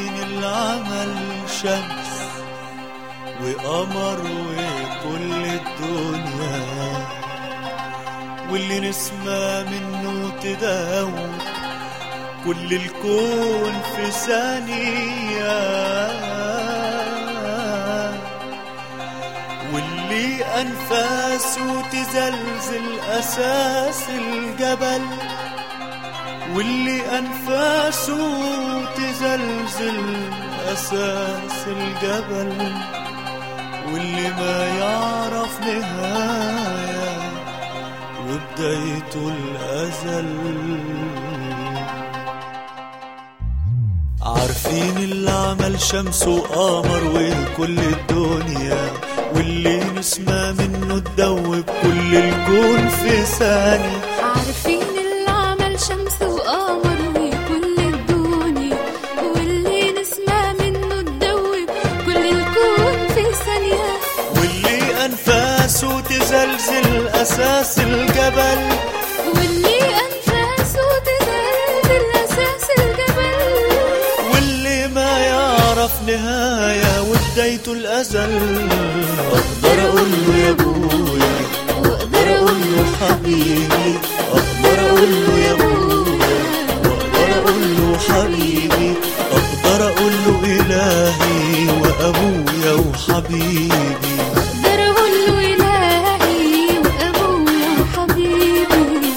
عارفين العمل شمس وقمر وكل الدنيا واللي نسمع منه تداوم كل الكون في ثانية واللي أنفاسه تزلزل أساس الجبل واللي أنفاسه تزلزل أساس الجبل واللي ما يعرف نهاية وبدايته الأزل عارفين اللي عمل شمس وقمر وكل الدنيا واللي نسمع منه تدوب كل الكون في ثانية عارفين اللي عمل شمس وقمر وكل الدنيا واللي نسمع منه تدوب كل الكون في ثانية واللي أنفاسه تزلزل أساس الجبل واللي أنفاسه تزلزل أساس الجبل واللي ما يعرف نهاية وبدايته الأزل أقدر أقول له يا أبويا وأقدر أقول له حبيبي أقدر أقول له يا أبويا وأقدر أقول له حبيبي أقدر أقول له إلهي وأبويا وحبيبي أقدر أقول له إلهي وأبويا وحبيبي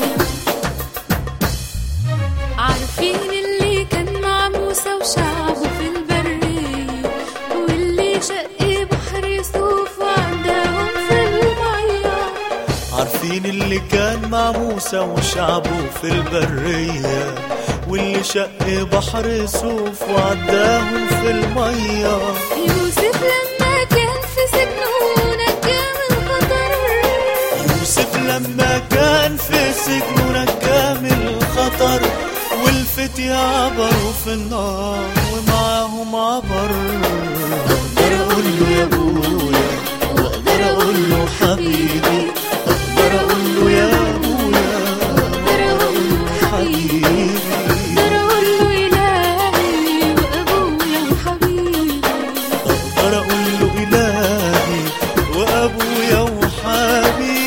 عارفين اللي كان مع موسى وشعبه في البرية واللي شق بحر يوسف وعداهم في المية عارفين اللي كان مع موسى وشعبه في البرية واللي شق بحر سوف وعداهم في المية يوسف لما كان في سجنه نجاه من خطر يوسف لما كان في سجنه نجاه من الخطر والفتية عبروا في النار ومعاهم عبر أقدر أقول له يا أبويا وأقدر أقول له حبيبي أقدر أقول له يا أبويا أقدر أقول له حبيبي أقدر أقول له إلهي وأبويا وحبيبي أقدر أقول له إلهي وأبويا وحبيبي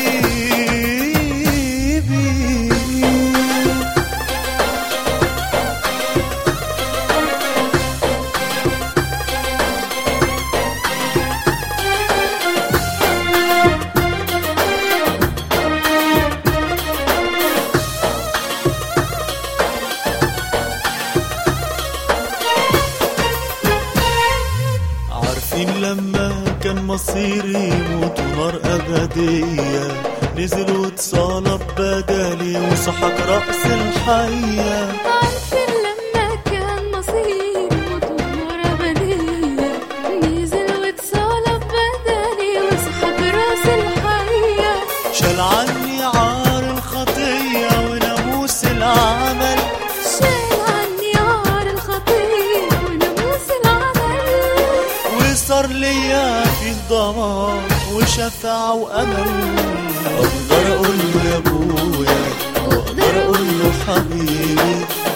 عارفين لما كان مصيري يموت ونار أبدية نزل واتصلب بدالي وسحق رأس الحية عارفين لما كان مصير موت ونار أبدية نزل واتصلب بدني وسحب راس الحية شال عني عار الخطية وناموس العمل شال عني عار الخطية وناموس العمل وصار ليا في ضمان وشفاعة وأمل أقدر أقول له يا أبويا وأقدر أقول له حبيبي